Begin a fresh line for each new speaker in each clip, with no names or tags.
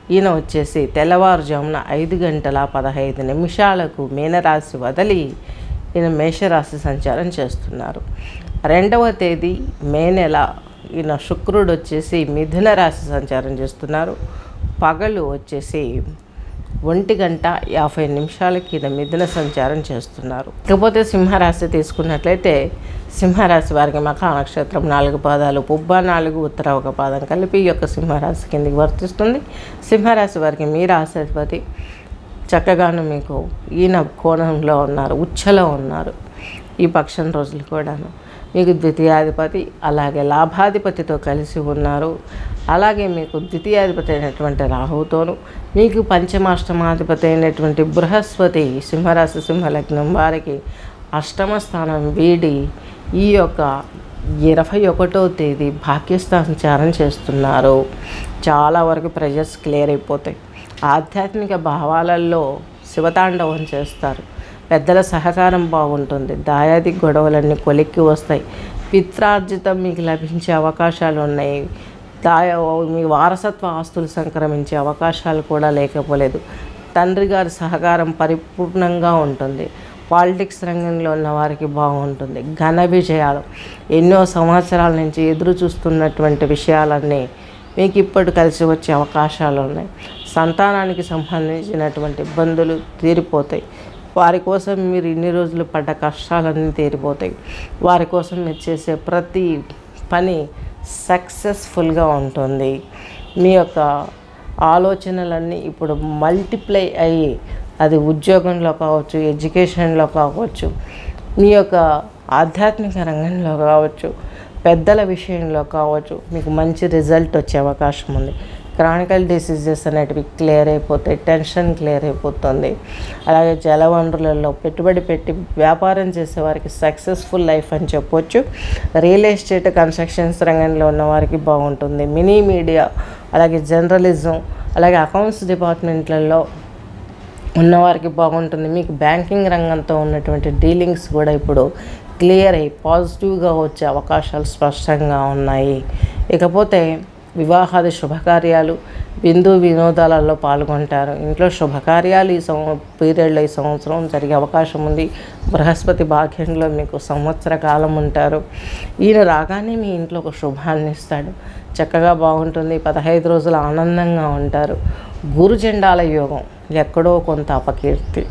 ఈయన వచ్చేసి తెల్లవారుజామున ఐదు గంటల పదహైదు నిమిషాలకు మీనరాశి వదిలి ఈయన మేషరాశి సంచారం చేస్తున్నారు రెండవ తేదీ మే నెల ఈయన శుక్రుడు వచ్చేసి మిథున రాశి సంచారం చేస్తున్నారు పగలు వచ్చేసి ఒంటి గంట యాభై నిమిషాలకి ఈయన మిథున సంచారం చేస్తున్నారు ఇకపోతే సింహరాశి తీసుకున్నట్లయితే సింహరాశి వారికి మఖా నక్షత్రం నాలుగు పాదాలు పుబ్బ నాలుగు ఉత్తర ఒక పాదం కలిపి ఈ యొక్క సింహరాశి కిందికి వర్తిస్తుంది సింహరాశి వారికి మీ రాశాధిపతి చక్కగాను మీకు ఈయన కోణంలో ఉన్నారు ఉచ్చలో ఉన్నారు ఈ పక్షం రోజులు కూడాను మీకు ద్వితీయాధిపతి అలాగే లాభాధిపతితో కలిసి ఉన్నారు అలాగే మీకు ద్వితీయాధిపతి అయినటువంటి రాహుతోను మీకు పంచమాష్టమాధిపతి అయినటువంటి బృహస్పతి సింహరాశి సింహలగ్నం వారికి అష్టమ స్థానం వీడి ఈ యొక్క ఇరవై ఒకటో తేదీ భాగ్యస్థానం చేస్తున్నారు చాలా వరకు ప్రెజర్స్ క్లియర్ అయిపోతాయి ఆధ్యాత్మిక భావాలలో శివతాండవం చేస్తారు పెద్దల సహకారం బాగుంటుంది దాయాది గొడవలన్నీ కొలిక్కి వస్తాయి పిత్రార్జితం మీకు లభించే అవకాశాలు ఉన్నాయి దాయ మీ వారసత్వ ఆస్తులు సంక్రమించే అవకాశాలు కూడా లేకపోలేదు తండ్రి గారి సహకారం పరిపూర్ణంగా ఉంటుంది పాలిటిక్స్ రంగంలో ఉన్న వారికి బాగుంటుంది ఘన విజయాలు ఎన్నో సంవత్సరాల నుంచి ఎదురు చూస్తున్నటువంటి విషయాలన్నీ మీకు ఇప్పుడు కలిసి వచ్చే అవకాశాలు ఉన్నాయి సంతానానికి సంబంధించినటువంటి ఇబ్బందులు తీరిపోతాయి వారి కోసం మీరు ఇన్ని రోజులు పడ్డ కష్టాలన్నీ తీరిపోతాయి వారి కోసం మీరు చేసే ప్రతి పని సక్సెస్ఫుల్గా ఉంటుంది మీ యొక్క ఆలోచనలన్నీ ఇప్పుడు మల్టిప్లై అయ్యి అది ఉద్యోగంలో కావచ్చు ఎడ్యుకేషన్లో కావచ్చు మీ యొక్క ఆధ్యాత్మిక రంగంలో కావచ్చు పెద్దల విషయంలో కావచ్చు మీకు మంచి రిజల్ట్ వచ్చే అవకాశం ఉంది క్రానికల్ డిసీజెస్ అనేటివి క్లియర్ అయిపోతాయి టెన్షన్ క్లియర్ అయిపోతుంది అలాగే జలవనరులలో పెట్టుబడి పెట్టి వ్యాపారం చేసే వారికి సక్సెస్ఫుల్ లైఫ్ అని చెప్పొచ్చు రియల్ ఎస్టేట్ కన్స్ట్రక్షన్స్ రంగంలో ఉన్న వారికి బాగుంటుంది మినీ మీడియా అలాగే జర్నలిజం అలాగే అకౌంట్స్ డిపార్ట్మెంట్లలో ఉన్నవారికి బాగుంటుంది మీకు బ్యాంకింగ్ రంగంతో ఉన్నటువంటి డీలింగ్స్ కూడా ఇప్పుడు క్లియర్ అయ్యి పాజిటివ్గా వచ్చే అవకాశాలు స్పష్టంగా ఉన్నాయి ఇకపోతే వివాహాది శుభకార్యాలు బిందు వినోదాలలో పాల్గొంటారు ఇంట్లో శుభకార్యాలు ఈ సంవ పీరియడ్లో ఈ సంవత్సరం జరిగే అవకాశం ఉంది బృహస్పతి భాగ్యంలో మీకు సంవత్సర కాలం ఉంటారు ఈయన రాగానే మీ ఇంట్లో ఒక శుభాన్ని ఇస్తాడు చక్కగా బాగుంటుంది పదహైదు రోజులు ఆనందంగా ఉంటారు గురుజెండాల యోగం ఎక్కడో కొంత అపకీర్తి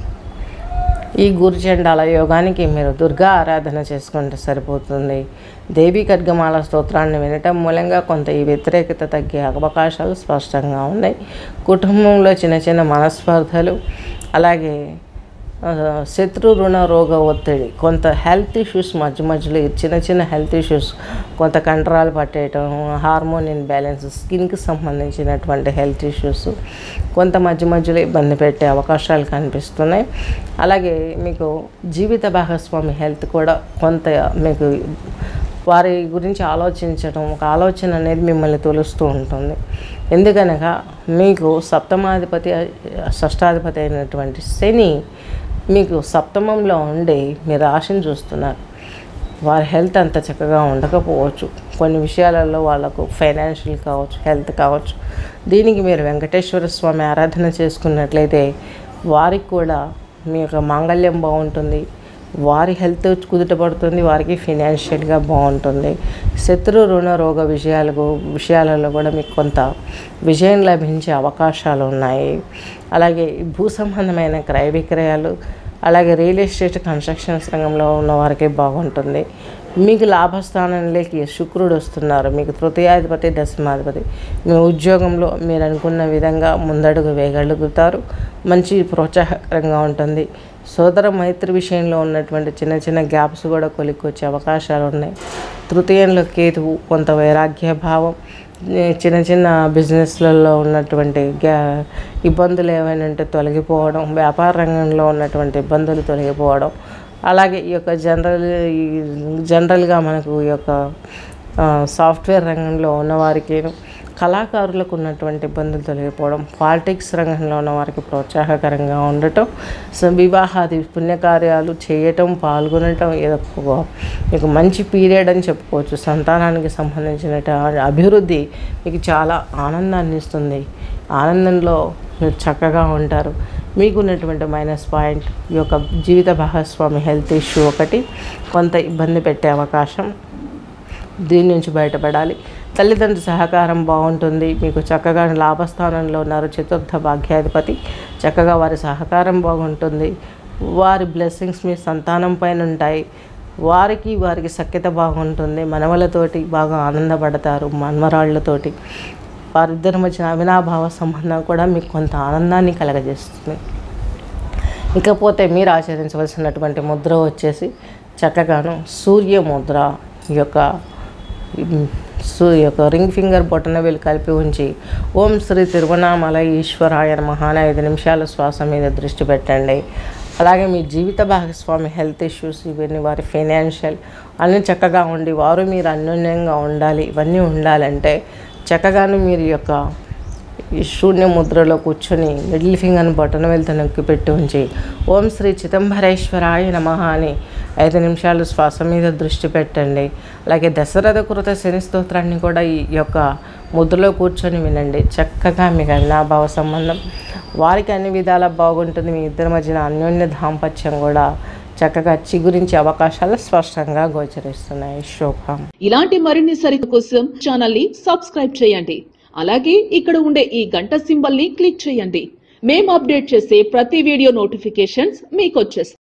ఈ గురుచండాల యోగానికి మీరు దుర్గా ఆరాధన చేసుకుంటే సరిపోతుంది దేవి ఖడ్గమాల స్తోత్రాన్ని వినటం మూలంగా కొంత ఈ వ్యతిరేకత తగ్గే అవకాశాలు స్పష్టంగా ఉన్నాయి కుటుంబంలో చిన్న చిన్న మనస్పర్ధలు అలాగే ఆ, శత్రు రుణ రోగ ఒత్తిడి కొంత హెల్త్ ఇష్యూస్ మధ్య మధ్యలో ఈ చిన్న చిన్న హెల్త్ ఇష్యూస్ కొంత కండరాలు పట్టేయటం హార్మోన్ ఇన్బ్యాలెన్స్ స్కిన్కి సంబంధించినటువంటి హెల్త్ ఇష్యూస్ కొంత మధ్య మధ్యలో ఇబ్బంది పెట్టే అవకాశాలు కనిపిస్తున్నాయి అలాగే మీకు జీవిత భాగస్వామి హెల్త్ కూడా కొంత మీకు వారి గురించి ఆలోచించడం ఒక ఆలోచన అనేది మిమ్మల్ని తొలుస్తూ ఉంటుంది ఎందుకనగా మీకు సప్తమాధిపతి షష్టాధిపతి అయినటువంటి శని మీకు సప్తమంలో ఉండి మీ రాశిని చూస్తున్నారు వారి హెల్త్ అంత చక్కగా ఉండకపోవచ్చు కొన్ని విషయాలలో వాళ్ళకు ఫైనాన్షియల్ కావచ్చు హెల్త్ కావచ్చు దీనికి మీరు వెంకటేశ్వర స్వామి ఆరాధన చేసుకున్నట్లయితే వారికి కూడా మీ యొక్క మాంగళ్యం బాగుంటుంది వారి హెల్త్ కుదుటపడుతుంది వారికి ఫినాన్షియల్గా బాగుంటుంది శత్రు రుణ రోగ విషయాలకు విషయాలలో కూడా మీకు కొంత విజయం లభించే అవకాశాలు ఉన్నాయి అలాగే ఈ భూ సంబంధమైన క్రయ విక్రయాలు అలాగే రియల్ ఎస్టేట్ కన్స్ట్రక్షన్స్ రంగంలో ఉన్న వారికి బాగుంటుంది మీకు లాభస్థానంలోకి శుక్రుడు వస్తున్నారు మీకు తృతీయాధిపతి దశమాధిపతి మీ ఉద్యోగంలో మీరు అనుకున్న విధంగా ముందడుగు వేయగలుగుతారు మంచి ప్రోత్సాహకరంగా ఉంటుంది సోదర మైత్రి విషయంలో ఉన్నటువంటి చిన్న చిన్న గ్యాప్స్ కూడా కొలిక్కొచ్చే అవకాశాలు ఉన్నాయి తృతీయంలో కేతువు కొంత వైరాగ్య భావం ఈ చిన్న చిన్న బిజినెస్లలో ఉన్నటువంటి గ్యా ఇబ్బందులు ఏమైనా ఉంటే తొలగిపోవడం వ్యాపార రంగంలో ఉన్నటువంటి ఇబ్బందులు తొలగిపోవడం అలాగే ఈ యొక్క జనరల్ ఈ జనరల్గా మనకు ఈ యొక్క ఆ, సాఫ్ట్వేర్ రంగంలో ఉన్నవారికి కళాకారులకు ఉన్నటువంటి ఇబ్బందులు తొలగిపోవడం పాలిటిక్స్ రంగంలో ఉన్న వారికి ప్రోత్సాహకరంగా ఉండటం సో వివాహాది పుణ్యకార్యాలు చేయటం పాల్గొనటం ఏదో ఒక మీకు మంచి పీరియడ్ అని చెప్పుకోవచ్చు సంతానానికి సంబంధించిన అభివృద్ధి మీకు చాలా ఆనందాన్ని ఇస్తుంది ఆనందంలో మీరు చక్కగా ఉంటారు మీకు ఉన్నటువంటి మైనస్ పాయింట్ ఈ యొక్క జీవిత భాగస్వామి హెల్త్ ఇష్యూ ఒకటి కొంత ఇబ్బంది పెట్టే అవకాశం దీని నుంచి బయటపడాలి తల్లిదండ్రుల సహకారం బాగుంటుంది మీకు చక్కగా లాభస్థానంలో ఉన్నారు చతుర్థ భాగ్యాధిపతి చక్కగా వారి సహకారం బాగుంటుంది వారి బ్లెస్సింగ్స్ మీ సంతానం పైన ఉంటాయి వారికి వారికి సఖ్యత బాగుంటుంది మనవలతోటి బాగా ఆనందపడతారు మన్మరాళ్ళతోటి వారిద్దరి మధ్యన అవినాభావ సంబంధం కూడా మీకు కొంత ఆనందాన్ని కలగజేస్తుంది ఇకపోతే మీరు ఆచరించవలసినటువంటి ముద్ర వచ్చేసి చక్కగాను సూర్య ముద్ర ఈ యొక్క సూ ఈ యొక్క రింగ్ ఫింగర్ బొటన వేలు కలిపి ఉంచి ఓం శ్రీ తిరువనామల ఈశ్వరాయ నమః అని ఐదు నిమిషాల శ్వాస మీద దృష్టి పెట్టండి అలాగే మీ జీవిత భాగస్వామి హెల్త్ ఇష్యూస్ ఇవన్నీ వారి ఫైనాన్షియల్ అన్నీ చక్కగా ఉండి వారు మీరు అన్యోన్యంగా ఉండాలి ఇవన్నీ ఉండాలంటే చక్కగాను మీరు ఈ యొక్క ఈ శూన్య ముద్రలో కూర్చొని మిడిల్ ఫింగర్ని బొటన వెళ్తే నొక్కి పెట్టి ఉంచి ఓం శ్రీ చిదంబరేశ్వరాయ నమః అని ఐదు నిమిషాలు శ్వాస మీద దృష్టి పెట్టండి అలాగే దశరథ కృత శని స్తోత్రాన్ని కూడా ఈ యొక్క ముద్రలో కూర్చొని వినండి చక్కగా మీకు అవినాభావ సంబంధం వారికి అన్ని విధాలా బాగుంటుంది మీ ఇద్దరి మధ్యన అన్యోన్య దాంపత్యం కూడా చక్కగా చిగురించే అవకాశాలు స్పష్టంగా గోచరిస్తున్నాయి శోభం
ఇలాంటి మరిన్ని సరిత కోసం ఛానల్ ని సబ్స్క్రైబ్ చేయండి అలాగే ఇక్కడ ఉండే ఈ గంట సింబల్ ని క్లిక్ చేయండి మేము అప్డేట్ చేసే ప్రతి వీడియో నోటిఫికేషన్స్ మీకు వచ్చేస్తాయి